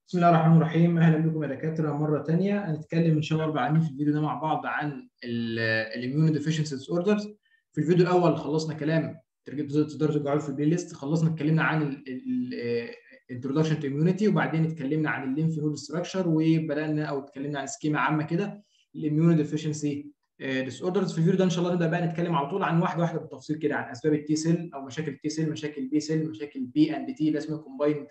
بسم الله الرحمن الرحيم اهلا بكم يا دكاتره مره ثانيه هنتكلم ان شاء الله اربع في الفيديو ده مع بعض عن الاميون ديفيشنسي ديس اوردرز في الفيديو الاول خلصنا كلام تقدروا ترجعوا في البلاي ليست خلصنا اتكلمنا عن الانترودكشن تو اميونيتي وبعدين اتكلمنا عن الليمف نود ستراكشر وبدانا او اتكلمنا عن سكيما عامه كده الاميون ديفيشنسي ديس اوردرز في الفيديو ده ان شاء الله نبدا بقى نتكلم على طول عن واحده واحده بالتفصيل كده عن اسباب التي سيل او مشاكل التي سيل مشاكل بي سيل مشاكل بي اند تي اللي اسمها كومبايند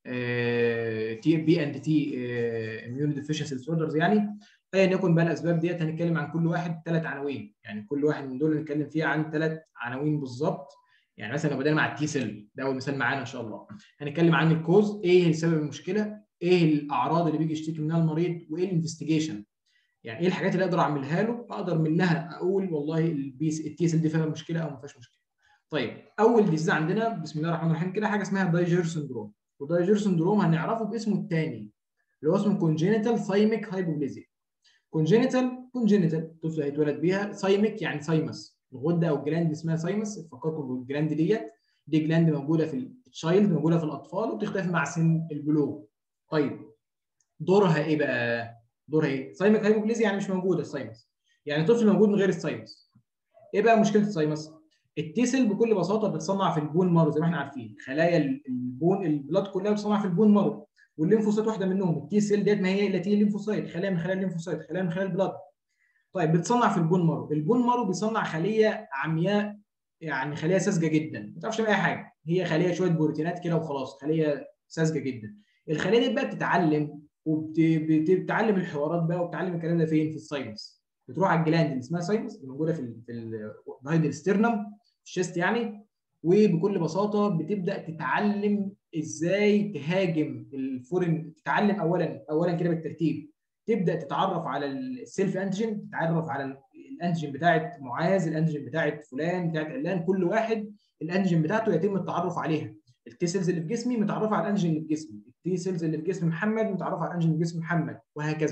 تي بي اند تي اميون ديفيشنسي ديسوردرز يعني ايا يكن بقى الاسباب ديت هنتكلم عن كل واحد ثلاث عناوين يعني كل واحد من دول هنتكلم فيها عن ثلاث عناوين بالظبط يعني مثلا لو بدأنا مع التي سيل ده اول مثال معانا ان شاء الله هنتكلم عن الكوز ايه سبب المشكله ايه الاعراض اللي بيجي يشتكي منها المريض وايه الانفستيجيشن يعني ايه الحاجات اللي اقدر اعملها له اقدر منها اقول والله البيس التي سيل دي فيها مشكله او ما فيهاش مشكله طيب اول ديزيز عندنا بسم الله الرحمن الرحيم كده حاجه اسمها دايجر سندروم ودايجر سندروم هنعرفه باسمه الثاني اللي هو اسمه كونجينيتال ثايميك هايبوبليزيا كونجينيتال كونجينيتال طفل هيتولد بيها ثايميك يعني ثايمس الغده او الجلاند اسمها ثايمس فكركم بالجلاند ديت دي جلاند موجوده في التشايلد موجوده في الاطفال وبتختفي مع سن البلوغ طيب دورها ايه بقى دورها ايه ثايميك هايبوبليزيا يعني مش موجوده الثايمس يعني طفل موجود من غير الثايمس ايه بقى مشكله الثايمس التيسل بكل بساطه بتصنع في البون مارو زي ما احنا عارفين خلايا البون البلاد كلها بتصنع في البون مارو والليمفوسايت واحده منهم التي سيل ديت ما هي الا تي ليمفوسايت خلايا من خلايا الليمفوسايت خلايا من خلايا البلاد طيب بتصنع في البون مارو البون مارو بيصنع خليه عمياء يعني خليه ساذجه جدا ما تعرفش اي حاجه هي خليه شويه بروتينات كده وخلاص خليه ساذجه جدا الخليه دي بقى بتتعلم وبتتعلم الحوارات بقى وبتتعلم الكلام ده فين في الساينس بتروح على الجلاند اللي اسمها ساينس اللي موجوده في ال في الهايدل ستيرنم الشيست يعني وبكل بساطه بتبدا تتعلم ازاي تهاجم الفورين تتعلم اولا اولا كده بالترتيب تبدا تتعرف على السيلف انتيجين تتعرف على الانتيجين بتاعت معاذ الانتيجين بتاعت فلان بتاعت علان كل واحد الانتيجين بتاعته يتم التعرف عليها التي سيلز اللي في جسمي متعرفه على الانتيجين اللي في جسمي التي سيلز اللي في جسم محمد متعرفه على الانتيجين اللي في جسم محمد وهكذا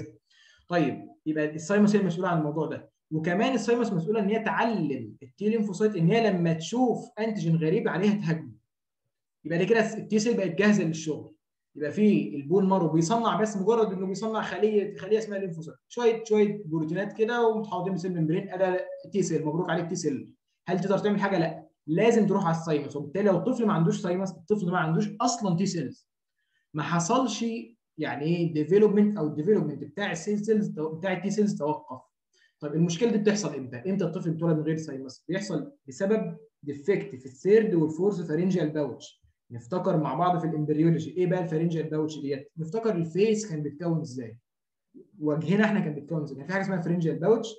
طيب يبقى السايموس هي المسؤوله عن الموضوع ده وكمان السايموس مسؤوله ان هي تعلم التي ليمفوسايت ان هي لما تشوف انتيجين غريب عليها تهاجمه يبقى دي كده التي سيل بقت جاهزه للشغل يبقى في البون مارو بيصنع بس مجرد انه بيصنع خليه خليه اسمها ليمفوسايت شويه شويه بروتينات كده ومتحوطين بسيل ممبرين اداه تي سيل مبروك عليك تي سيل هل تقدر تعمل حاجه؟ لا لازم تروح على السايموس وبالتالي لو الطفل ما عندوش سايموس الطفل ما عندوش اصلا تي سيلز ما حصلش يعني ايه ديفلوبمنت او الديفلوبمنت بتاع السيل سيلز بتاع التي سيلز توقف طيب المشكله دي بتحصل امتى؟ امتى الطفل بيتولد من غير سايمس؟ بيحصل بسبب ديفكت في الثيرد والفورث فارنجيال باوتش. نفتكر مع بعض في الامبريولوجي ايه بقى الفارنجيال باوتش ديت؟ نفتكر الفيس كان بيتكون ازاي؟ وجهنا احنا كان بيتكون ازاي؟ كان في حاجه اسمها فرنجيال باوتش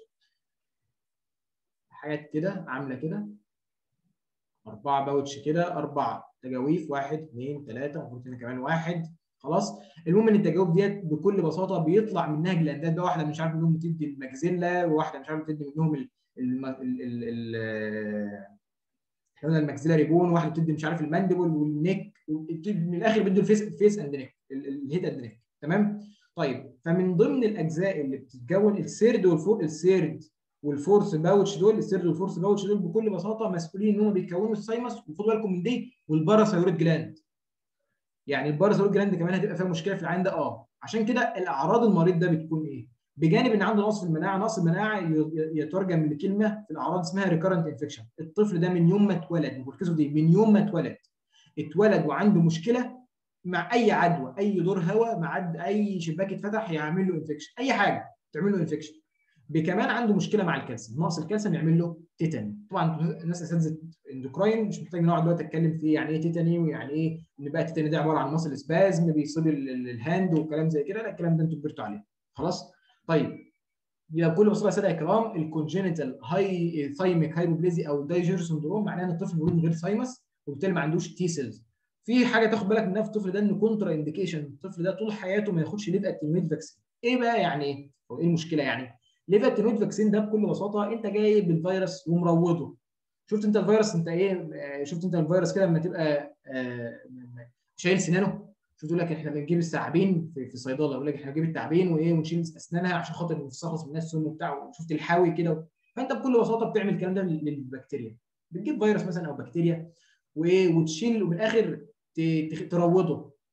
حاجات كده عامله كده اربعه باوتش كده اربع تجاويف واحد اثنين ثلاثه المفروض هنا كمان واحد خلاص المهم ان التجاوب ديت بكل بساطه بيطلع منها جلاندات بقى واحده مش عارف منهم بتدي الماكسيلا وواحده مش عارف بتدي منهم ال ال ال احنا الماكسيلاري بون وواحده بتدي مش عارف الماندبل والنيك من الاخر بيدوا الفيس فيس اند نيك الهيد اند نيك تمام طيب فمن ضمن الاجزاء اللي بتتكون السيرد والفور السيرد والفورس باوتش دول السيرد والفورس باوتش دول بكل بساطه مسؤولين ان هم بيكونوا السايمس وخدوا بالكم من دي والباراثايرويد جلاند يعني الباراثايرويد جلاند كمان هتبقى فيها مشكله في العين ده اه عشان كده الاعراض المريض ده بتكون ايه؟ بجانب ان عنده نقص في المناعه، نقص المناعه يترجم لكلمه في الاعراض اسمها ريكارنت انفكشن، الطفل ده من يوم ما اتولد ركزوا دي من يوم ما اتولد اتولد وعنده مشكله مع اي عدوى، اي دور هواء مع اي شباك اتفتح يعمل له انفكشن، اي حاجه تعمل له انفكشن. كمان عنده مشكله مع الكالسيوم، نقص الكالسيوم يعمل له تيتاني، طبعا الناس اساتذه اندوكراين مش محتاج نقعد دلوقتي اتكلم فيه يعني ايه تيتاني ويعني ايه ان بقى التيتاني ده عباره عن مصل سبازم بيصيب الهاند وكلام زي كده لا الكلام ده انتوا كبرتوا عليه خلاص طيب يبقى بكل بساطه يا ساده الكرام الكونجينيتال هاي ثايميك هايبوبليزي او دايجر سندروم معناه ان الطفل مولود من غير ثايمس وبالتالي ما عندوش تي سيلز في حاجه تاخد بالك منها في الطفل ده ان كونترا انديكيشن الطفل ده طول حياته ما ياخدش ليف اتنويد فاكسين ايه بقى يعني ايه؟ او ايه المشكله يعني؟ ليف اتنويد فاكسين ده بكل بساطه انت جايب الفيروس ومروضه شفت انت الفيروس انت ايه شفت انت الفيروس كده لما تبقى شايل سنانه شفت يقول لك احنا بنجيب الثعابين في, في الصيدله يقول لك احنا بنجيب التعابين وايه ونشيل اسنانها عشان خاطر نستخلص من الناس السم وبتاع شفت الحاوي كده فانت بكل بساطه بتعمل الكلام ده للبكتيريا بتجيب فيروس مثلا او بكتيريا وتشيل ومن الاخر تروضه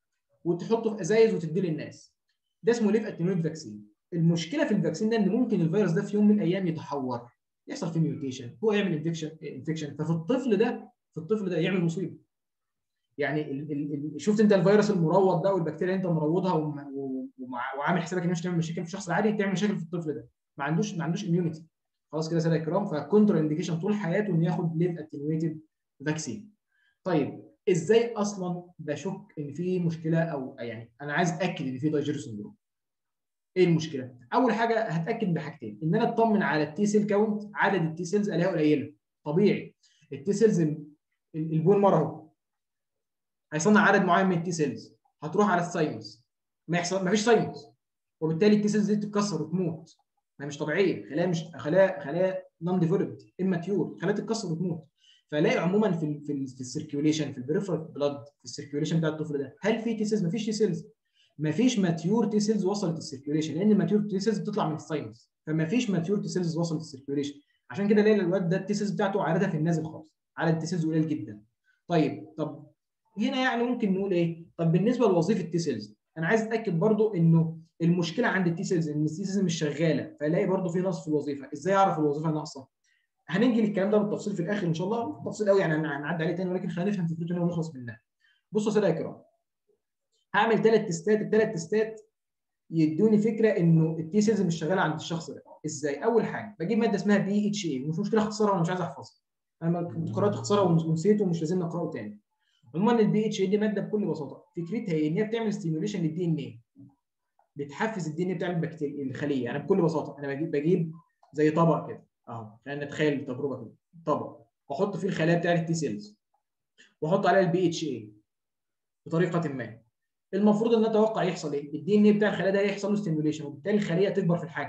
وتحطه في ازايز وتديه للناس ده اسمه ليف اتنويد فاكسين المشكله في الفاكسين ده ان ممكن الفيروس ده في يوم من الايام يتحور يحصل فيه ميوتيشن هو يعمل انفكشن انفكشن ففي الطفل ده في الطفل ده يعمل مصيبه يعني ال ال شفت انت الفيروس المروض ده والبكتيريا انت مروضها وعامل حسابك ان مش تعمل مشاكل في الشخص العادي تعمل مشاكل في الطفل ده ما عندوش ما عندوش اميونيتي خلاص كده ساده الكرام فكونتر انديكيشن طول حياته انه ياخد ليف اتنويتد فاكسين طيب ازاي اصلا بشك ان في مشكله او يعني انا عايز اتاكد ان في دايجيرو سندروم ايه المشكله؟ اول حاجه هتاكد بحاجتين ان انا اطمن على التي سيل كاونت عدد التي سيلز الاقيها قليله طبيعي التي سيلز البون مره اهو هيصنع عدد معين من التي سيلز هتروح على الساينس ما يحصل ما فيش ساينس وبالتالي التي سيلز دي تتكسر وتموت ما مش طبيعيه خلايا مش خلايا خلايا نون ديفلوبد اماتيور خلايا تتكسر وتموت فلاقي عموما في في, في السيركيوليشن في البريفرال بلاد في السيركيوليشن بتاع الطفل ده هل في تي سيلز ما فيش تي سيلز ما فيش ماتيور تي سيلز وصلت السيركيوليشن لان الماتيور تي سيلز بتطلع من الساينس فما فيش ماتيور تي سيلز وصلت السيركيوليشن عشان كده الاقي الواد ده التي سيلز بتاعته عددها في النازل خالص عدد التي سيلز قليل جدا طيب طب هنا يعني ممكن نقول ايه طب بالنسبه لوظيفه التي سيلز انا عايز اتاكد برضو انه المشكله عند التي سيلز ان التي سيلز مش شغاله فالاقي برضو في نقص في الوظيفه ازاي اعرف الوظيفه ناقصه هنيجي للكلام ده بالتفصيل في الاخر ان شاء الله تفصيل قوي يعني هنعدي عليه تاني ولكن خلينا نفهم فكرته ونخلص منها بصوا يا ساده الكرام هعمل ثلاث تستات الثلاث تستات يدوني فكره انه التي سيلز مش شغاله عند الشخص ده ازاي اول حاجه بجيب ماده اسمها بي اتش اي مش مشكله اختصارها وانا مش عايز احفظها انا كنت قرات اختصارها ونسيته ومش لازم نقراه تاني عموما البي اتش اي دي ماده بكل بساطه فكرتها ايه ان هي بتعمل ستيميوليشن للدي ان ايه بتحفز الدي ان ايه بتاع البكتيريا الخليه يعني بكل بساطه انا بجيب بجيب زي طبق كده اهو خلينا نتخيل التجربه كده طبق واحط فيه الخلايا بتاعت التي سيلز واحط عليها البي اتش اي بطريقه ما المفروض ان اتوقع يحصل ايه؟ الدي ان ايه بتاع الخلايا ده يحصل له ستيميوليشن وبالتالي الخليه تكبر في الحجم.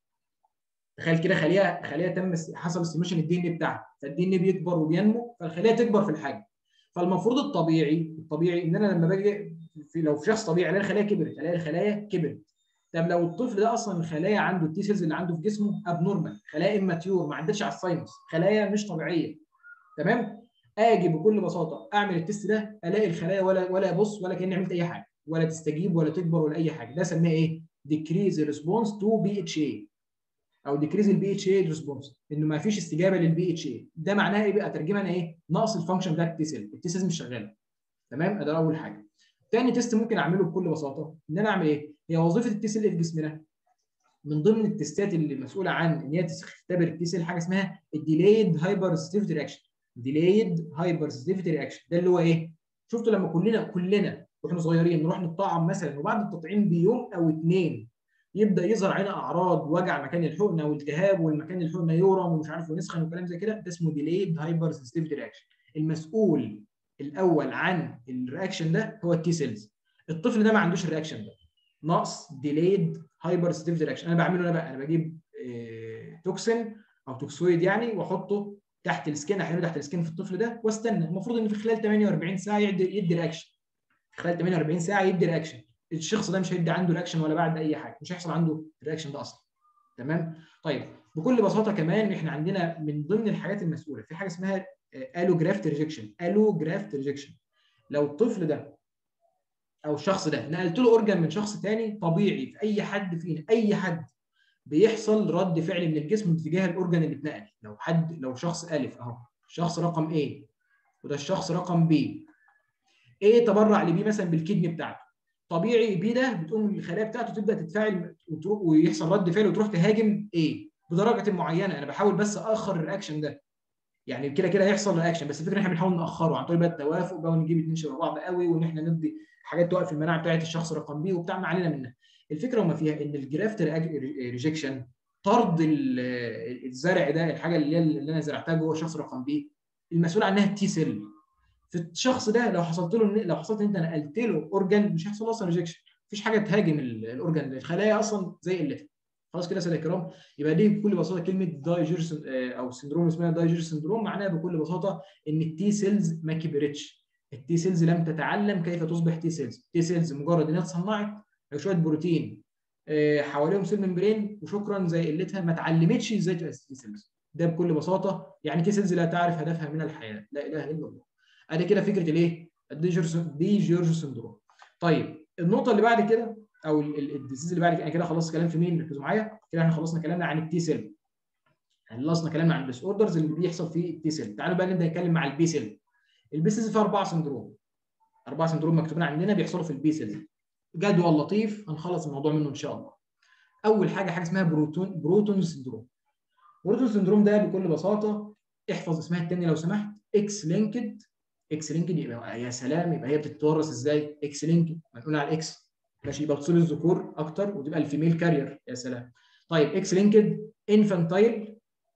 تخيل كده خليه خليه تم حصل ستيميوليشن الدي ان ايه بتاعها فالدي ان ايه بيكبر وبينمو فالخليه تكبر في الحجم. فالمفروض الطبيعي الطبيعي ان انا لما باجي في لو في شخص طبيعي الاقي الخلايا كبرت الاقي الخلايا كبرت. طب لو الطفل ده اصلا الخلايا عنده التي سيلز اللي عنده في جسمه ابنورمال خلايا اماتيور ما عدتش على الساينس خلايا مش طبيعيه تمام اجي بكل بساطه اعمل التست ده الاقي الخلايا ولا ولا ابص ولا كاني عملت اي حاجه ولا تستجيب ولا تكبر ولا اي حاجه ده سميها ايه ديكريز ريسبونس تو بي اتش اي او ديكريز البي اتش اي ريسبونس انه ما فيش استجابه للبي اتش اي ده معناها ايه بقى ترجمه انا ايه نقص الفانكشن بتاعت التي سيل التي سيل مش شغاله تمام ده اول حاجه تاني تيست ممكن اعمله بكل بساطه ان انا اعمل ايه هي وظيفه التي سيل في جسمنا من ضمن التستات اللي مسؤوله عن ان هي تختبر التي سيل حاجه اسمها الديلايد هايبر ستيفيتي رياكشن ديلايد هايبر ستيفيتي رياكشن ده اللي هو ايه شفتوا لما كلنا كلنا واحنا صغيرين نروح نطعم مثلا وبعد التطعيم بيوم او اثنين يبدا يظهر علينا اعراض وجع مكان الحقنه والتهاب والمكان الحقنه يورم ومش عارف ونسخن وكلام زي كده ده اسمه ديلايد هايبر سنسيتيفيتي رياكشن المسؤول الاول عن الرياكشن ده هو التي سيلز الطفل ده ما عندوش الرياكشن ده نقص ديلايد هايبر سنسيتيفيتي رياكشن انا بعمله انا بقى انا بجيب إيه توكسين او توكسويد يعني واحطه تحت السكين احيانا تحت السكين في الطفل ده واستنى المفروض ان في خلال 48 ساعه يدي يدي رياكشن خلال 48 ساعه يدي رياكشن الشخص ده مش هيدي عنده رياكشن ولا بعد اي حاجه مش هيحصل عنده الرياكشن ده اصلا تمام طيب بكل بساطه كمان احنا عندنا من ضمن الحاجات المسؤوله في حاجه اسمها الو جرافت ريجكشن الو جرافت ريجكشن لو الطفل ده او الشخص ده نقلت له اورجان من شخص ثاني طبيعي في اي حد فينا اي حد بيحصل رد فعل من الجسم تجاه الاورجان اللي اتنقل لو حد لو شخص الف اهو شخص رقم A وده الشخص رقم B A تبرع لبي مثلا بالكدني بتاعته طبيعي بي ده بتقوم الخلايا بتاعته تبدا تتفاعل وتروح ويحصل رد فعل وتروح تهاجم A بدرجه معينه انا بحاول بس اخر الرياكشن ده يعني كده كده هيحصل رياكشن بس الفكره احنا بنحاول ناخره عن طريق بقى التوافق بقى ونجيب اثنين شبه بعض قوي وان احنا ندي حاجات توقف المناعه بتاعت الشخص رقم بي وبتاع ما علينا منها الفكره وما فيها ان الجرافت ريجكشن طرد الزرع ده الحاجه اللي, اللي انا زرعتها جوه شخص رقم بي المسؤول عنها التي سيل في الشخص ده لو حصلت له لو حصلت انت نقلت له اورجان مش هيحصل اصلا ريجكشن مفيش حاجه تهاجم الاورجان الخلايا اصلا زي قلتها خلاص كده ساده الكرام يبقى دي بكل بساطه كلمه دايجر او سندروم اسمها دايجر سندروم معناها بكل بساطه ان التي سيلز ما كبرتش التي سيلز لم تتعلم كيف تصبح تي سيلز تي سيلز مجرد انها اتصنعت شويه بروتين حواليهم سيل ممبرين وشكرا زي قلتها ما اتعلمتش ازاي تبقى تي سيلز ده بكل بساطه يعني تي سيلز لا تعرف هدفها من الحياه لا اله الا الله ادي كده فكره الايه الديجر ديجر سندروم طيب النقطه اللي بعد كده او الديزيز اللي بعد كده كده خلصت كلام في مين ركزوا معايا كده احنا خلصنا كلامنا عن التي سيل خلصنا كلامنا عن الديس اوردرز اللي بيحصل في التي سيل تعالوا بقى نبدا نتكلم مع البي سيل البي سيل فيها اربعه سندروم اربعه سندروم مكتوبين عندنا بيحصلوا في البي سيل جدول لطيف هنخلص الموضوع منه ان شاء الله اول حاجه حاجه اسمها بروتون بروتون سندروم بروتون سندروم ده بكل بساطه احفظ اسمها الثاني لو سمحت اكس لينكد اكس لينكد يبقى يا سلام يبقى هي بتتورث ازاي اكس لينكد منقول على الاكس ماشي يبقى تصيب الذكور اكتر وتبقى الفيميل كارير يا سلام طيب اكس لينكد انفانتايل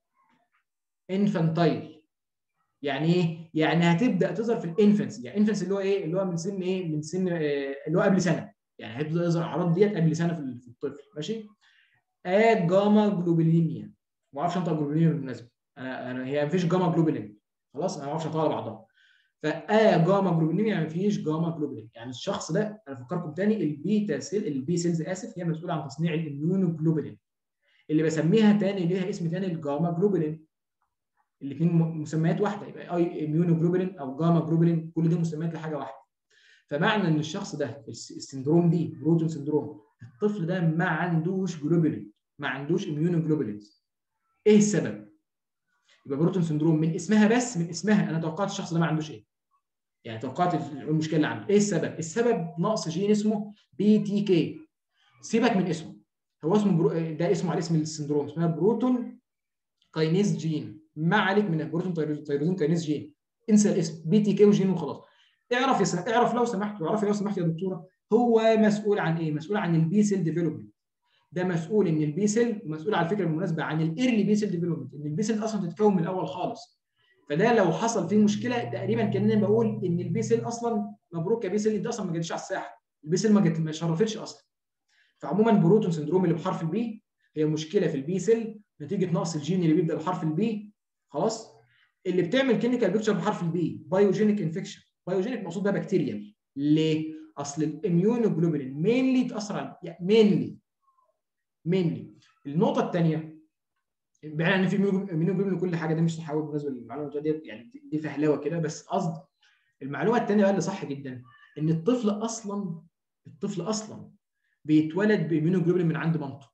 انفانتايل يعني ايه؟ يعني هتبدا تظهر في الانفنسي يعني انفنسي اللي هو ايه؟ اللي هو من سن ايه؟ من سن آه اللي هو قبل سنه يعني هيبدا يظهر الاعراض ديت قبل سنه في الطفل ماشي؟ اد جاما جلوبولينيا ما اعرفش انطق جلوبولينيا بالمناسبه انا انا هي مفيش جاما جلوبولين خلاص انا ما اعرفش انطقها على بعضها فا جاما جلوبولين يعني مفيش جاما جلوبولين يعني الشخص ده انا افكركم تاني البيتا سيل البي سيلز اسف هي مسؤوله عن تصنيع الاميونوجلوبولين اللي بسميها تاني ليها اسم تاني الجاما جلوبولين الاثنين مسميات واحده يبقى اي اميونوجلوبولين او جاما جلوبولين كل دي مسميات لحاجه واحده فمعنى ان الشخص ده السندروم دي بروتون سندروم الطفل ده ما عندوش جلوبولين ما عندوش اميونوجلوبولينز ايه السبب؟ يبقى بروتون سندروم من اسمها بس من اسمها انا توقعت الشخص ده ما عندوش ايه؟ يعني توقعت المشكله اللي عنده، ايه السبب؟ السبب نقص جين اسمه بي تي كي سيبك من اسمه هو اسمه برو... ده اسمه على اسم السندروم اسمها بروتون كاينيز جين ما عليك من بروتون تيروزين كاينيز جين انسى الاسم بي تي كي وجين وخلاص اعرف يا سمح... اعرف لو سمحت واعرفي لو سمحت يا دكتوره هو مسؤول عن ايه؟ مسؤول عن البي سيل ديفلوبمنت ده مسؤول ان البي سيل مسؤول على فكره بالمناسبه عن الايرلي بي سيل ديفلوبمنت ان البي سيل اصلا تتكون من الاول خالص فده لو حصل فيه مشكله تقريبا كاننا بقول ان البي سيل اصلا مبروك يا بي سيل انت اصلا ما جاتش على الساحه البي سيل ما جت ما شرفتش اصلا فعموما بروتون سندروم اللي بحرف البي هي مشكله في البي سيل نتيجه نقص الجين اللي بيبدا بحرف البي خلاص اللي بتعمل كلينيكال بيكتشر بحرف البي بايوجينيك انفكشن بايوجينيك مقصود بقى بكتيريال ليه؟ اصل الاميونوجلوبولين مينلي تاثر على يعني مينلي مينلي النقطه الثانيه بعيد عن في اميونوجلوبولين كل حاجه دي مش صح قوي بالنسبه للمعلومه دي يعني دي فهلوه كده بس قصد المعلومه الثانيه بقى اللي صح جدا ان الطفل اصلا الطفل اصلا بيتولد باميونوجلوبولين من عند مامته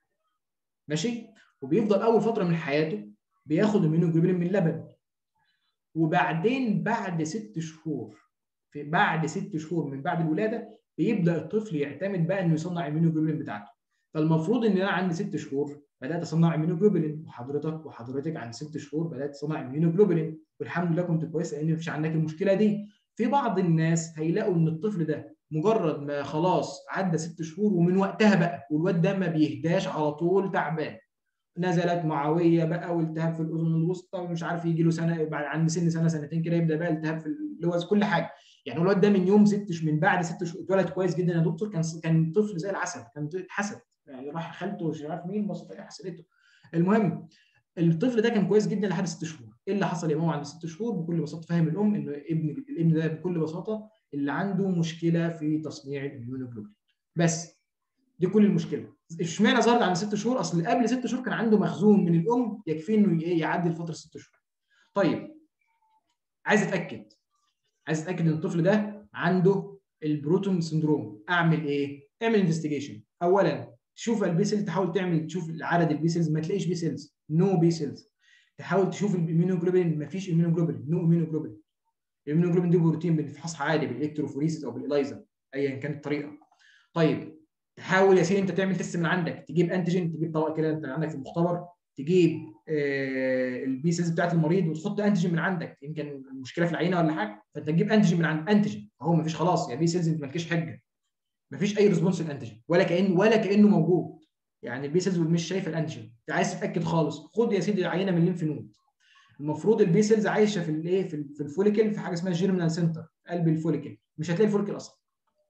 ماشي وبيفضل اول فتره من حياته بياخد اميونوجلوبولين من اللبن وبعدين بعد ست شهور في بعد ست شهور من بعد الولاده بيبدا الطفل يعتمد بقى انه يصنع الميونوجلوبولين بتاعته فالمفروض ان انا عندي ست شهور بدات اصنع اميونوجلوبولين وحضرتك وحضرتك عند ست شهور بدات تصنع اميونوجلوبولين والحمد لله كنت كويس لان مفيش عندك المشكله دي في بعض الناس هيلاقوا ان الطفل ده مجرد ما خلاص عدى ست شهور ومن وقتها بقى والواد ده ما بيهداش على طول تعبان نزلت معويه بقى والتهاب في الاذن الوسطى ومش عارف يجي له سنه بعد عند سن سنه سنتين كده يبدا بقى التهاب في اللوز كل حاجه يعني الواد ده من يوم ست من بعد ست شهور اتولد كويس جدا يا دكتور كان كان طفل زي العسل كان اتحسد يعني راح خالته مش عارف مين بصت حسدته المهم الطفل ده كان كويس جدا لحد ست شهور ايه اللي حصل يا ماما عند ست شهور بكل بساطه فاهم الام انه ابن الابن ده بكل بساطه اللي عنده مشكله في تصنيع الاميونوجلوبولين بس دي كل المشكله اشمعنى ظهرت عند ست شهور اصل قبل ست شهور كان عنده مخزون من الام يكفيه انه يعدي الفتره ست شهور طيب عايز اتاكد عايز اتاكد ان الطفل ده عنده البروتون سندروم اعمل ايه اعمل انفستيجيشن اولا تشوف البي سيلز تحاول تعمل تشوف عدد البي سيلز ما تلاقيش بي سيلز نو بي سيلز تحاول تشوف الاميونوجلوبولين ما فيش اميونوجلوبولين نو اميونوجلوبولين الاميونوجلوبولين دي بروتين بنفحصها عادي بالالكتروفوريسيس او بالالايزا ايا كانت الطريقه طيب تحاول يا سيدي انت تعمل تيست من عندك تجيب انتيجين تجيب طبق كده انت عندك في المختبر تجيب آه البي سيلز بتاعت المريض وتحط انتيجين من عندك يمكن المشكله في العينه ولا حاجه فانت تجيب انتيجين من عند انتيجين اهو ما فيش خلاص يا بي سيلز انت مالكيش حجه ما فيش اي ريسبونس للانتيجين ولا كان ولا كانه موجود يعني البي سيلز مش شايفه الانتيجين انت عايز تتاكد خالص خد يا سيدي عينه من الليمف نود المفروض البي سيلز عايشه في الايه في الفوليكل في حاجه اسمها جيرمينال سنتر قلب الفوليكل مش هتلاقي الفوليكل اصلا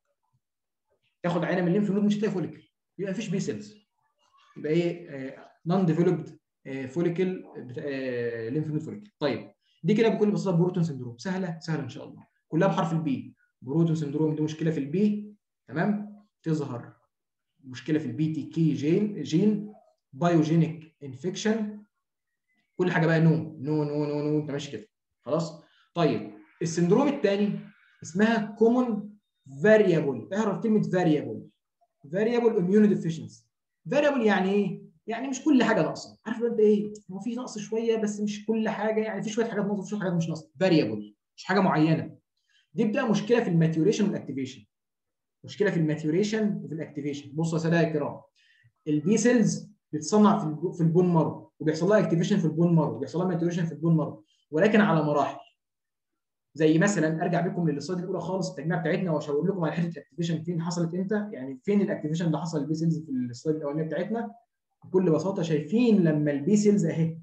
تاخد عينه من الليمف نود مش هتلاقي فوليكل يبقى مفيش بي سيلز يبقى ايه نون ديفلوبد فوليكل ليمف نود فوليكل طيب دي كده بكل بساطه بروتون سندروم سهله سهله ان شاء الله كلها بحرف البي بروتون سندروم دي مشكله في البي تمام تظهر مشكله في البي تي كي جين جين بايوجينيك انفكشن كل حاجه بقى نو نو نو نو نو انت ماشي كده خلاص طيب السندروم الثاني اسمها كومون فاريبل اعرف كلمه فاريبل فاريبل اميون ديفيشنسي فاريبل يعني ايه؟ يعني مش كل حاجه ناقصه عارف انت ايه؟ هو في نقص شويه بس مش كل حاجه يعني في شويه حاجات ناقصه وفي شويه حاجات مش ناقصه فاريبل مش حاجه معينه دي بتبقى مشكله في الماتيوريشن والاكتيفيشن مشكله في الماتيوريشن وفي الاكتيفيشن بصوا يا ساده الكرام البي سيلز بتصنع في في البون مارو وبيحصل لها اكتيفيشن في البون مارو وبيحصل لها ماتيوريشن في البون مارو ولكن على مراحل زي مثلا ارجع بكم للسلايد الاولى خالص التجميع بتاعتنا واشاور لكم على حته الاكتيفيشن فين حصلت امتى يعني فين الاكتيفيشن اللي حصل للبي سيلز في السلايد الاولانيه بتاعتنا بكل بساطه شايفين لما البي سيلز اهي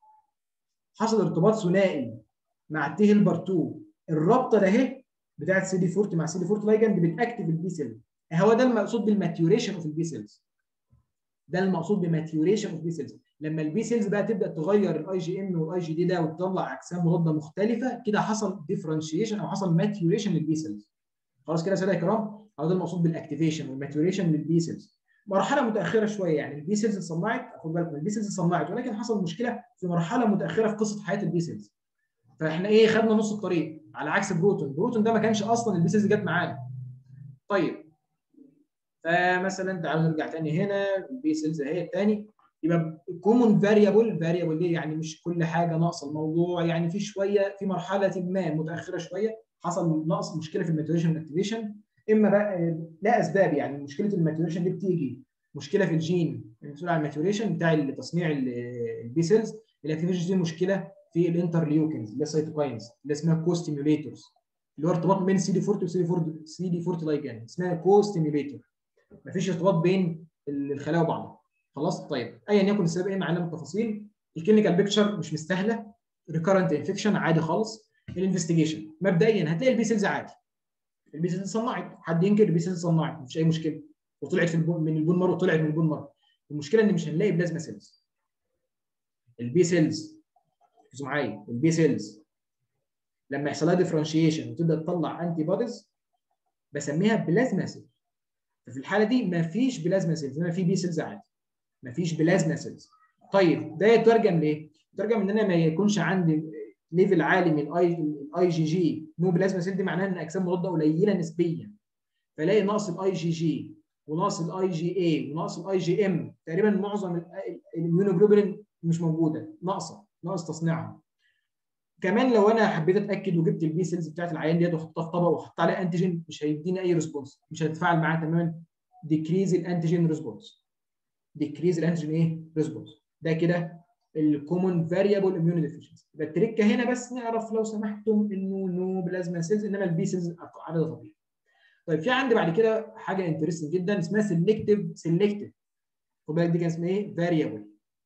حصل ارتباط ثنائي مع التي هيلبر 2 الرابطه ده اهي بتاعت سي دي 40 مع سي دي 40 لايجند بتاكتف البي سيلز هو ده المقصود بالماتيوريشن اوف البي سيلز ده المقصود بماتيوريشن اوف بي سيلز لما البي سيلز بقى تبدا تغير الاي جي ام والاي جي دي ده وتطلع اجسام مضاده مختلفه كده حصل ديفرنشيشن او حصل ماتيوريشن للبي سيلز خلاص كده يا ساده الكرام هو ده المقصود بالاكتيفيشن والماتيوريشن للبي سيلز مرحله متاخره شويه يعني البي سيلز اتصنعت خد بالكم البي سيلز اتصنعت ولكن حصل مشكله في مرحله متاخره في قصه حياه البي سيلز فاحنا ايه خدنا نص الطريق على عكس بروتون بروتون ده ما كانش اصلا البي سيلز جت معانا طيب فمثلا تعالوا نرجع تاني هنا البي سيلز اهي الثاني يبقى كومون فاريبل فاريبل دي يعني مش كل حاجه ناقصه الموضوع يعني في شويه في مرحله ما متاخره شويه حصل نقص مشكله في الماتوريشن والاكتيفيشن اما بقى لا اسباب يعني مشكله الماتوريشن دي بتيجي مشكله في الجين المسؤول عن الماتوريشن بتاع تصنيع البي سيلز الاكتيفيشن دي مشكله في الانترليوكنز اللي هي السيتوكاينز اللي اسمها كو ستيميوليتورز اللي هو ارتباط بين سي دي 40 وسي دي 40 سي دي 40 لايجان اسمها كو ستيميوليتور مفيش ارتباط بين الخلايا وبعضها خلاص طيب ايا يكن السبب ايه معانا من التفاصيل الكلينيكال بيكتشر مش مستاهله ريكارنت انفكشن عادي خالص الانفستيجيشن مبدئيا هتلاقي البي سيلز عادي البي سيلز صنعت حد ينكر البي سيلز صنعت مفيش اي مشكله وطلعت في البون من البون مارو وطلعت من البون مارو المشكله ان مش هنلاقي بلازما سيلز البي سيلز ركزوا معايا البي سيلز لما يحصل لها ديفرنشيشن وتبدا تطلع انتي بوديز بسميها بلازما سيلز ففي الحاله دي مفيش بلازما سيلز انما في بي سيلز عادي مفيش بلازما سيلز طيب ده يترجم ليه؟ يترجم ان انا ما يكونش عندي ليفل عالي من الاي الاي جي جي نو بلازما سيل دي معناها ان اجسام مضاده قليله نسبيا فلاقي نقص الاي جي جي ونقص الاي جي اي ونقص الاي جي ام تقريبا معظم الاميونوجلوبولين مش موجوده ناقصه ناقص تصنيعها كمان لو انا حبيت اتاكد وجبت البي سيلز بتاعت العيان ديت وحطها في طبق وحطيت عليها انتيجين مش هيديني اي ريسبونس مش هيتفاعل معاه تماما ديكريز الانتيجين ريسبونس ديكريز الانتيجين ايه ريسبونس ده كده الكومون فاريبل اميون ديفيشنسي يبقى التركه هنا بس نعرف لو سمحتم انه نو بلازما سيلز انما البي سيلز عدد طبيعي طيب في عندي بعد كده حاجه انترستنج جدا اسمها سيلكتيف سيلكتيف خد بالك دي كان اسمها ايه فاريبل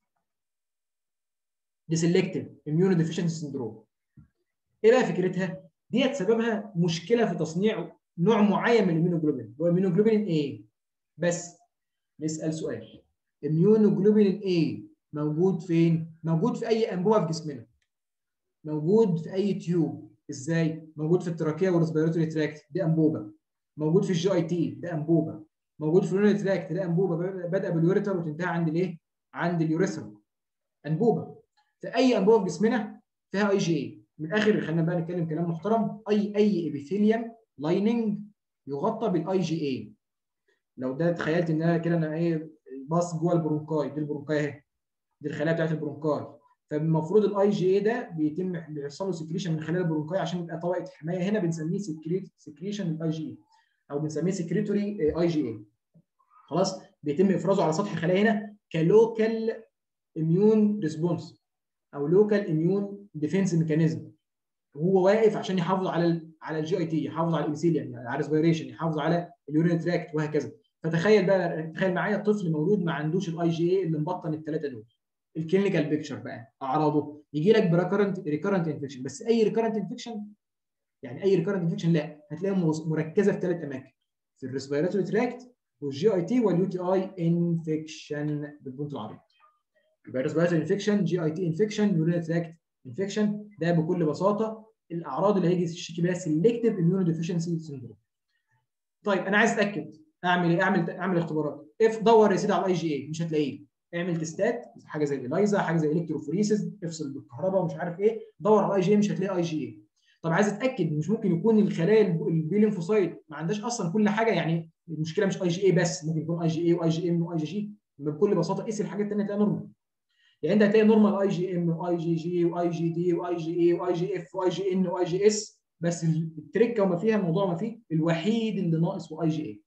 دي سيلكتيف اميون ديفيشنسي سندروم ايه بقى فكرتها ديت سببها مشكله في تصنيع نوع معين من الاميونوجلوبين هو الاميونوجلوبين ايه بس نسال سؤال الاميونوجلوبين ايه موجود فين موجود في اي انبوبه في جسمنا موجود في اي تيوب ازاي موجود في التراكيه والريسبيراتوري تراكت دي انبوبه موجود في الجي اي تي ده انبوبه موجود في اليورينري تراكت ده انبوبه بادئه باليوريتر وتنتهي عند الايه عند اليوريثرا انبوبه في اي انبوبه في جسمنا فيها اي جي اي من الاخر خلينا بقى نتكلم كلام محترم اي اي ابيثيليوم لايننج يغطى بالاي جي اي لو ده تخيلت ان انا كده انا ايه باص جوه البرونكاي دي البرونكاي اهي دي الخلايا بتاعت البرونكاي فالمفروض الاي جي اي ده بيتم بيحصل له سكريشن من خلال البرونكاي عشان يبقى طبقه حمايه هنا بنسميه سكريت سكريشن الاي جي اي او بنسميه سكريتوري اي جي اي خلاص بيتم افرازه على سطح الخلايا هنا كلوكال اميون ريسبونس او لوكال اميون ديفنس ميكانيزم وهو واقف عشان يحافظ على ال على الجي اي تي يحافظ على الابيثيليوم يعني على الريسبيريشن يحافظ على اليورين تراكت وهكذا فتخيل بقى تخيل معايا طفل مولود ما عندوش الاي جي اي اللي مبطن الثلاثه دول الكلينيكال بيكتشر بقى اعراضه يجي لك بريكرنت ريكرنت انفكشن بس اي ريكرنت انفكشن يعني اي ريكرنت انفكشن لا هتلاقيها مركزه في ثلاث اماكن في الريسبيراتوري تراكت والجي اي تي واليو تي اي انفكشن بالبنط العريض يبقى ريسبيراتوري انفكشن جي اي تي انفكشن يورين تراكت انفكشن ده بكل بساطه الاعراض اللي هيجي يشتكي بيها سيلكتيف اميونو ديفيشنسي سيندروم طيب انا عايز اتاكد اعمل ايه اعمل اعمل اختبارات اف دور يا سيدي على الاي جي اي مش هتلاقيه اعمل تستات حاجه زي الايزا حاجه زي الكتروفوريسيس افصل بالكهرباء ومش عارف ايه دور على الاي جي اي مش هتلاقي اي جي اي طب عايز اتاكد مش ممكن يكون الخلايا البي ليمفوسايت ما عندهاش اصلا كل حاجه يعني المشكله مش اي جي اي بس ممكن يكون اي جي اي واي جي ام واي جي جي بكل بساطه قيس الحاجات الثانيه تلاقيها نورمال يعني انت هتلاقي نورمال اي جي ام واي جي جي واي جي دي واي جي اي واي جي اف واي جي ان واي جي اس بس التركه وما فيها الموضوع ما فيه الوحيد اللي ناقص هو اي جي اي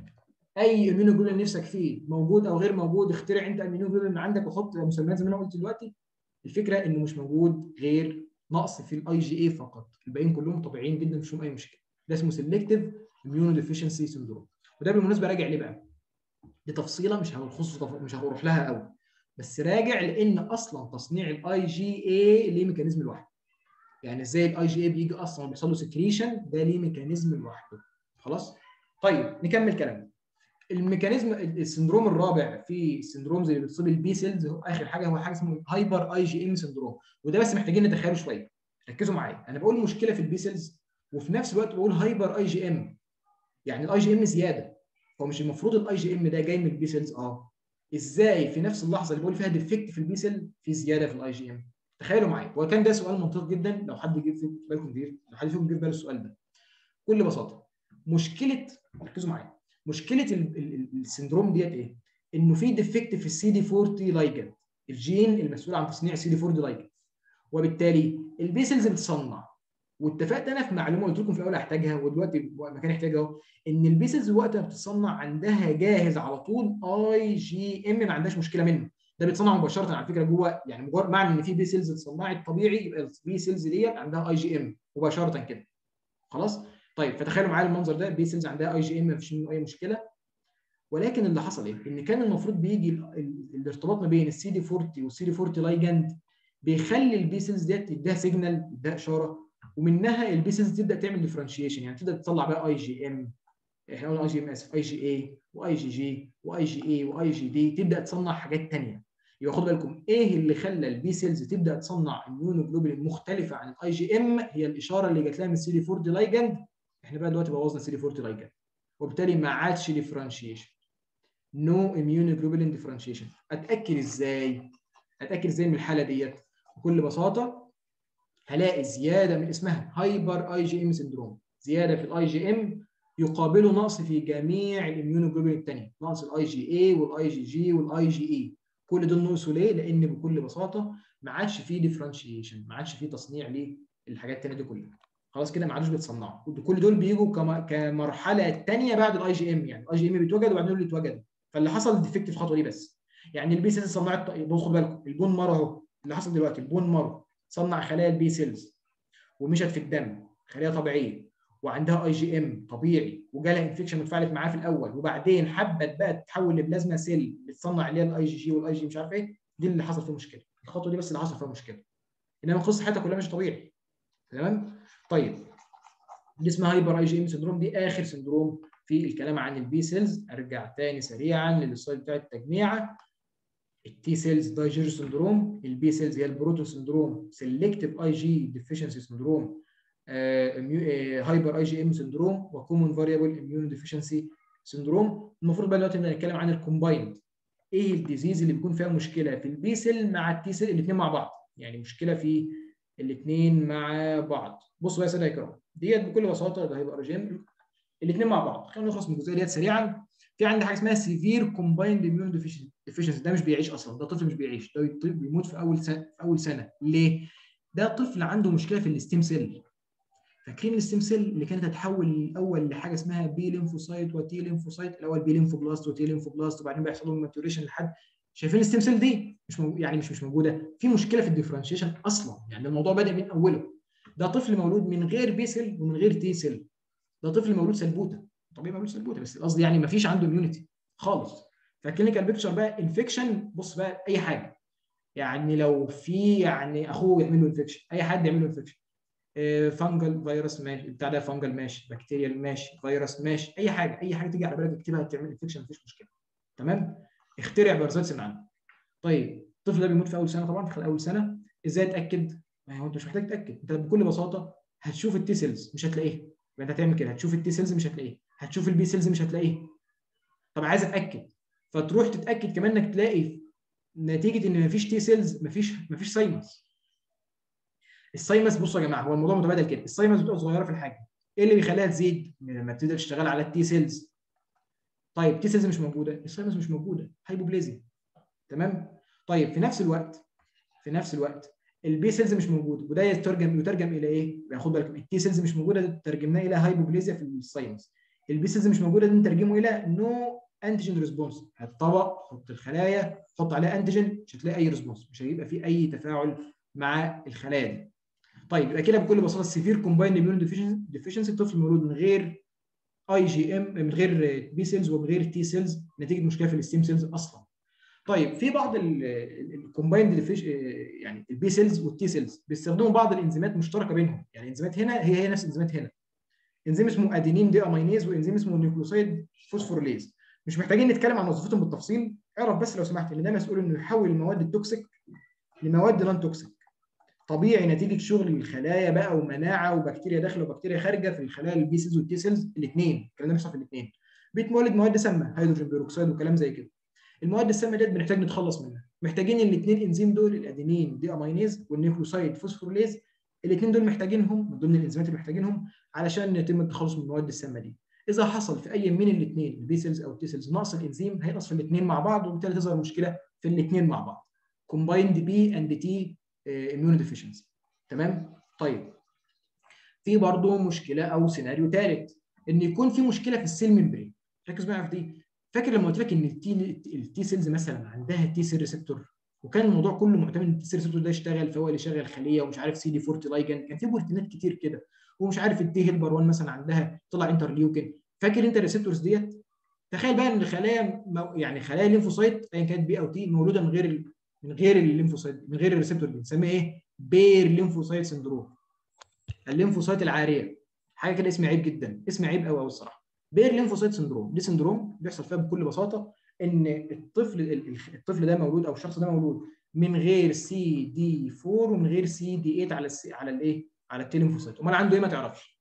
اي اميونوجلوبولين نفسك فيه موجود او غير موجود اخترع انت اميونوجلوبولين عندك وحط مسميات زي ما انا قلت دلوقتي الفكره انه مش موجود غير نقص في الاي جي اي فقط الباقيين كلهم طبيعيين جدا مفيش اي مشكله ده اسمه سيلكتيف اميونو ديفيشنسي سندروم وده بالمناسبه راجع ليه بقى؟ دي تفصيله مش هنخص مش هروح لها قوي بس راجع لان اصلا تصنيع الاي جي اي ليه ميكانيزم لوحده يعني ازاي الاي جي اي بيجي اصلا بيحصل له سكريشن ده ليه ميكانيزم لوحده خلاص طيب نكمل كلامنا الميكانيزم السندروم الرابع في السندروم زي اللي بتصيب البي سيلز هو اخر حاجه هو حاجه اسمه هايبر اي جي ام سندروم وده بس محتاجين نتخيله شويه ركزوا معايا انا بقول مشكله في البي سيلز وفي نفس الوقت بقول هايبر اي جي ام يعني الاي جي ام زياده هو مش المفروض الاي جي ام ده جاي من البي سيلز اه ازاي في نفس اللحظه اللي بقول فيها ديفكت في البي سيل في زياده في الاي جي ام تخيلوا معايا وكان ده سؤال منطقي جدا لو حد جه في بالكم كتير لو حد فيكم جه في باله السؤال ده بكل بساطه مشكله ركزوا معايا مشكله السندروم ديت ايه؟ انه في ديفكت في السي دي 40 لايجند الجين المسؤول عن تصنيع السي دي 40 لايجند وبالتالي البي سيلز بتصنع واتفقت انا في معلومه قلت لكم في الاول هحتاجها ودلوقتي مكان احتاجها اهو ان البي سيلز وقت ما بتصنع عندها جاهز على طول اي جي ام ما عندهاش مشكله منه ده بيتصنع مباشره على فكره جوه يعني مجرد معنى ان في بي سيلز اتصنعت طبيعي يبقى البي سيلز ديت عندها اي جي ام مباشره كده خلاص طيب فتخيلوا معايا المنظر ده البي سيلز عندها اي جي ام مفيش منه اي مشكله ولكن اللي حصل ايه؟ ان كان المفروض بيجي الارتباط ما بين السي دي 40 والسي دي 40 لايجند بيخلي البي سيلز ديت تديها سيجنال تديها اشاره ومنها البي سيلز تبدا تعمل ديفرنشيشن يعني تبدا تطلع بقى اي جي ام احنا قلنا اي جي ام اسف اي جي اي واي جي جي واي جي اي واي جي دي تبدا تصنع حاجات ثانيه يبقى خدوا بالكم ايه اللي خلى البي سيلز تبدا تصنع اميونوجلوبولين مختلفه عن الاي جي ام هي الاشاره اللي جات لها من السي دي 40 لايجند احنا بقى دلوقتي بوظنا السي دي 40 لايجند وبالتالي ما عادش ديفرنشيشن نو اميونوجلوبولين ديفرنشيشن اتاكد ازاي اتاكد ازاي من الحاله ديت بكل بساطه هلاقي زياده من اسمها هايبر اي جي ام سندروم زياده في الاي جي ام يقابله نقص في جميع الاميونوجلوبولين الثانيه نقص الاي جي اي والاي جي جي والاي جي اي كل دول نقصوا ليه؟ لان بكل بساطه ما عادش فيه ديفرنشيشن ما عادش فيه تصنيع للحاجات الثانيه دي كلها خلاص كده ما عادوش بيتصنعوا كل دول بيجوا كمرحله ثانيه بعد الاي جي ام يعني الاي جي ام بيتوجد وبعدين دول يتوجدوا فاللي حصل ديفكت في الخطوه دي بس يعني البي سيلز صنعت بصوا خدوا بالكم البون مارو اهو اللي حصل دلوقتي البون مارو صنع خلايا البي سيلز ومشت في الدم خليه طبيعيه وعندها اي جي ام طبيعي وجالها انفكشن واتفاعلت معاه في الاول وبعدين حبت بقى تتحول لبلازما سيل بتصنع اللي هي الاي جي جي والاي جي مش عارف ايه دي اللي حصل فيها مشكله الخطوه دي بس اللي حصل فيها مشكله انما قصه حياتها كلها مش طبيعي تمام طيب دي اسمها هايبر اي جي ام سندروم دي اخر سندروم في الكلام عن البي سيلز ارجع تاني سريعا للسلايد بتاع التجميع التي سيلز دايجير سندروم البي سيلز هي البروتو سندروم سيلكتيف اي جي ديفيشنسي سندروم هايبر اي جي ام سندروم وكومون فاريبل اميون ديفيشنسي سندروم المفروض بقى دلوقتي نتكلم عن الكومبايند ايه الديزيز اللي بيكون فيها مشكله في البي سيل مع التي سيل الاثنين مع بعض يعني مشكله في الاثنين مع بعض بصوا بقى يا ساده الكرام ديت بكل بساطه ده هيبقى رجيم الاثنين مع بعض خلينا نخلص من الجزئيه ديت سريعا في عندي حاجه اسمها سيفير كومبايند اميون ديفيشنسي ده مش بيعيش اصلا ده طفل مش بيعيش ده بيموت في اول سنه في اول سنه ليه؟ ده طفل عنده مشكله في الستيم سيل فاكرين الستيم سيل اللي كانت هتحول الاول لحاجه اسمها بي ليمفوسايت وتي ليمفوسايت الاول بي ليمفوبلاست وتي ليمفوبلاست وبعدين بيحصل لهم ماتوريشن لحد شايفين الستيم سيل دي مش مو... يعني مش مش موجوده في مشكله في الديفرنشيشن اصلا يعني الموضوع بدا من اوله ده طفل مولود من غير بي سيل ومن غير تي سيل ده طفل مولود سلبوته طبيعي مولود سلبوته بس قصدي يعني ما فيش عنده اميونيتي خالص فالكلينيكال بيكتشر بقى انفكشن بص بقى اي حاجه يعني لو في يعني اخوه يعمل له انفكشن اي حد يعمل له انفكشن فانجل فيروس ماشي بتاع ده فانجل ماشي بكتيريال ماشي فيروس ماشي اي حاجه اي حاجه تيجي على بالك اكتبها تعمل انفكشن مفيش مشكله تمام اخترع بارازيتس من عنده طيب الطفل ده بيموت في اول سنه طبعا في اول سنه ازاي اتاكد ما هو انت مش محتاج تتاكد انت بكل بساطه هتشوف التي سيلز مش هتلاقيها يبقى انت هتعمل كده هتشوف التي سيلز مش هتلاقيها هتشوف البي سيلز مش هتلاقيها طب عايز اتاكد فتروح تتاكد كمان انك تلاقي نتيجه ان مفيش تي سيلز مفيش مفيش ساينس السايمس بصوا يا جماعه هو الموضوع متبادل كده السايمس بتبقى صغيره في الحجم ايه اللي بيخليها تزيد لما تبدا تشتغل على التي سيلز طيب تي سيلز مش موجوده السايمس مش موجوده هايبوبليزيا تمام طيب في نفس الوقت في نفس الوقت البي سيلز مش موجود وده يترجم يترجم الى ايه؟ يعني خد بالك التي سيلز مش موجوده ده ترجمناه الى هايبوبليزيا في الساينس البي سيلز مش موجوده ده نترجمه الى نو انتيجين ريسبونس هتطبق حط الخلايا حط عليها انتيجين مش هتلاقي اي ريسبونس مش هيبقى في اي تفاعل مع الخلايا دي طيب يبقى كده بكل بساطه السيفير كومبايند اميون ديفيشنسي الطفل مولود من غير اي جي ام من غير بي سيلز ومن غير تي سيلز نتيجه مشكله في الستيم سيلز اصلا طيب في بعض الكومبايند يعني البي سيلز والتي سيلز بيستخدموا بعض الانزيمات مشتركه بينهم يعني انزيمات هنا هي هي نفس الانزيمات هنا انزيم اسمه ادينين دي امينيز وانزيم اسمه نيوكلوسيد فوسفورليز مش محتاجين نتكلم عن وظيفتهم بالتفصيل اعرف بس لو سمحت ان ده مسؤول انه يحول المواد التوكسيك لمواد نون توكسيك طبيعي نتيجه شغل الخلايا بقى ومناعه وبكتيريا داخله وبكتيريا خارجه في الخلايا البي سيلز والتي سيلز الاثنين الكلام ده بيحصل في الاثنين بيتولد مواد سامه هيدروجين بيروكسيد وكلام زي كده المواد السامه ديت بنحتاج نتخلص منها محتاجين الاثنين انزيم دول الادينين دي امينيز والنيوكلوسايد فوسفورليز الاثنين دول محتاجينهم من ضمن الانزيمات اللي محتاجينهم علشان يتم التخلص من المواد السامه دي اذا حصل في اي من الاثنين البي سيلز او التي سيلز نقص الانزيم هينقص في الاثنين مع بعض وبالتالي تظهر مشكله في الاثنين مع بعض combined بي اند تي اميون ديفيشنسي تمام طيب في برضه مشكله او سيناريو ثالث ان يكون في مشكله في السيل ممبرين ركز معايا في دي فاكر لما قلت لك ان التي التي سيلز مثلا عندها تي سيل ريسبتور وكان الموضوع كله معتمد ان التي سيل ريسبتور ده يشتغل فهو اللي يشغل خليه ومش عارف سي دي 40 لايجن كان في بروتينات كتير كده ومش عارف التي هيلبر 1 مثلا عندها طلع انترليوكين فاكر انت الريسبتورز ديت تخيل بقى ان الخلايا يعني خلايا الليمفوسايت ايا كانت بي او تي مولوده من غير من غير الليمفوسايت من غير الريسبتور دي بنسميها ايه؟ بير ليمفوسايت سندروم الليمفوسايت العاريه حاجه كده اسم عيب جدا اسم عيب قوي قوي الصراحه بير ليمفوسايت سندروم دي سندروم بيحصل فيها بكل بساطه ان الطفل الطفل ده مولود او الشخص ده مولود من غير سي دي 4 ومن غير سي دي 8 على السي على الايه؟ على التي ليمفوسايت امال عنده ايه ما تعرفش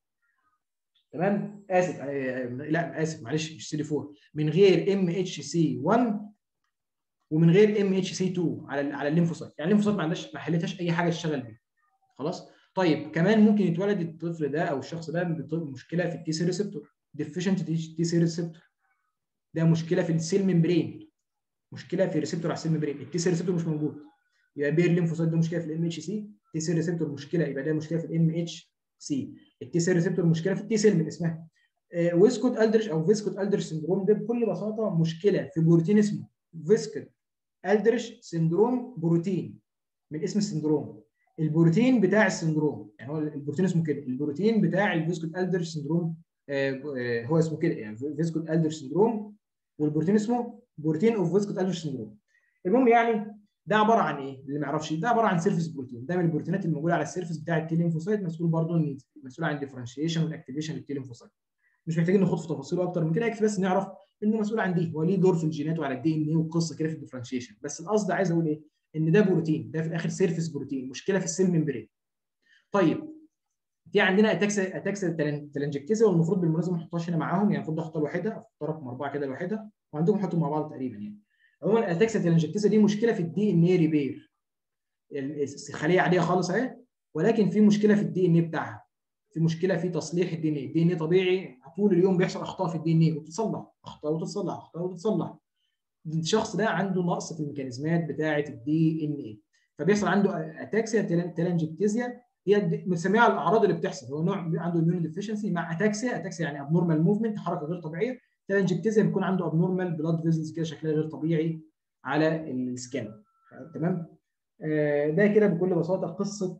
تمام اسف لا اسف معلش مش سي دي 4 من غير ام اتش سي 1 ومن غير ام اتش سي 2 على على الليمفوسايت يعني الليمفوسايت ما عندهاش ما حلتهاش اي حاجه تشتغل بيها خلاص طيب كمان ممكن يتولد الطفل ده او الشخص ده بمشكله في التي سي ريسبتور ديفيشنت تي سي ريسبتور ده مشكله في السيل ممبرين مشكله في ريسبتور على السيل ممبرين التي سي ريسبتور مش موجود يبقى بير ليمفوسايت ده مشكله في الام اتش سي تي سي ريسبتور مشكله يبقى ده مشكله في الام اتش سي التي سي ريسبتور مشكله في التي سيل من اسمها آه ويسكوت الدرش او فيسكوت الدرش سندروم ده بكل بساطه مشكله في بروتين اسمه فيسكوت الدرش سندروم بروتين من اسم السندروم البروتين بتاع السندروم يعني هو البروتين اسمه كده البروتين بتاع الفيسكوت الدرش سندروم آه هو اسمه كده يعني فيسكوت الدرش سندروم والبروتين اسمه بروتين اوف فيسكوت الدرش سندروم المهم يعني ده عباره عن ايه؟ اللي ما يعرفش ده عباره عن سيرفيس بروتين ده من البروتينات الموجوده على السيرفيس بتاع التي ليمفوسايت مسؤول برضه مسؤول عن الديفرنشيشن والاكتيفيشن للتي ليمفوسايت مش محتاجين نخوض في تفاصيله اكتر من كده يكفي بس نعرف انه مسؤول عن دي هو ليه دور في الجينات وعلى الدي ان ايه وقصه كده في الديفرنشيشن بس القصد عايز اقول ايه؟ ان ده بروتين ده في الاخر سيرفيس بروتين مشكله في السيل ممبرين طيب في عندنا اتاكسا اتاكسا تلانجكتيزا والمفروض بالمناسبه ما نحطهاش هنا معاهم يعني المفروض احطها لوحدها احطها رقم اربعه كده لوحدها وعندهم نحطهم مع بعض تقريبا يعني عموما الاتاكسا تلانجكتيزا دي مشكله في الدي ان اي ريبير الخليه عاديه خالص اهي ولكن في مشكله في الدي ان اي بتاعها في مشكله في تصليح الدي ان اي الدي ان اي طبيعي طول اليوم بيحصل اخطاء في الدي ان اي وتتصلح اخطاء وتتصلح اخطاء وتتصلح الشخص ده عنده نقص في الميكانيزمات بتاعه الدي ان اي فبيحصل عنده اتاكسيا تلانجكتيزيا هي بنسميها الاعراض اللي بتحصل هو نوع عنده اميون ديفيشنسي مع اتاكسيا اتاكسيا يعني ابنورمال موفمنت حركه غير طبيعيه تلانجكتيزيا بيكون عنده ابنورمال بلاد فيزلز كده شكلها غير طبيعي على السكان تمام ده كده بكل بساطه قصه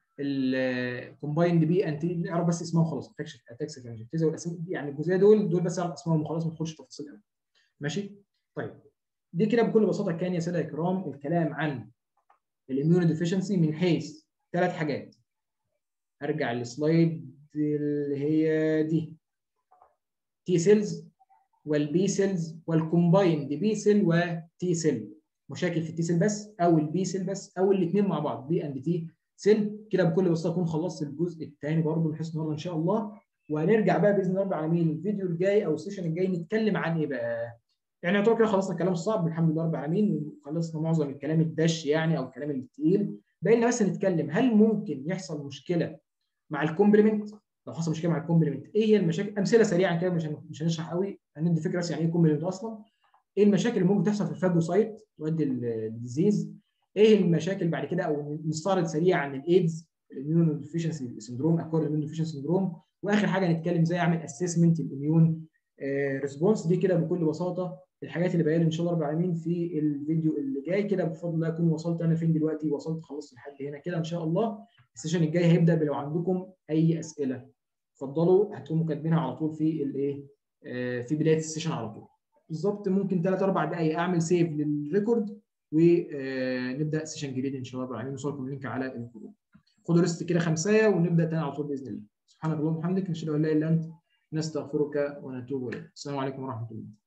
الكومبايند بي انتي نعرف بس اسمها وخلاص اتاكس تلانجكتيزيا والاسم يعني الجزئيه دول دول بس اعرف اسمهم وخلاص ما ندخلش تفاصيل قوي ماشي طيب دي كده بكل بساطه كان يا ساده الكرام الكلام عن الاميون ديفيشنسي من حيث ثلاث حاجات ارجع للسلايد اللي هي دي تي سيلز والبي سيلز والكومبايند بي سيل وتي سيل مشاكل في التي سيل بس او البي سيل بس او الاثنين مع بعض بي اند تي سيل كده بكل بساطه اكون خلصت الجزء الثاني برضه من حيث النهارده ان شاء الله وهنرجع بقى باذن الله العالمين الفيديو الجاي او السيشن الجاي نتكلم عن ايه بقى يعني يعتبر كده خلصنا الكلام الصعب الحمد لله رب العالمين وخلصنا معظم الكلام الدش يعني او الكلام الثقيل باقي لنا بس نتكلم هل ممكن يحصل مشكله مع الكومبلمنت لو حصل مشكله مع الكومبلمنت ايه هي المشاكل امثله سريعا كده مش مش هنشرح قوي هندي فكره بس يعني ايه كومبلمنت اصلا ايه المشاكل اللي ممكن تحصل في الفاجوسايت تؤدي للديزيز ايه المشاكل بعد كده او نستعرض سريعا عن الايدز الاميون ديفيشنسي سندروم اكوار الاميون ديفيشنسي سندروم واخر حاجه نتكلم ازاي اعمل اسسمنت الاميون ريسبونس دي كده بكل بساطه الحاجات اللي بقالي ان شاء الله رب العالمين في الفيديو اللي جاي كده بفضل الله اكون وصلت انا فين دلوقتي وصلت خلصت لحد هنا كده ان شاء الله السيشن الجاي هيبدا بلو عندكم اي اسئله اتفضلوا هتقوموا كاتبينها على طول في الايه في بدايه السيشن على طول بالظبط ممكن 3 4 دقائق اعمل سيف للريكورد ونبدا سيشن جديد ان شاء الله رب العالمين نوصلكم اللينك على الجروب خدوا ريست كده خمسايه ونبدا تاني على طول باذن الله سبحانك اللهم وبحمدك نشهد ان لا اله الا انت نستغفرك ونتوب اليك السلام عليكم ورحمه الله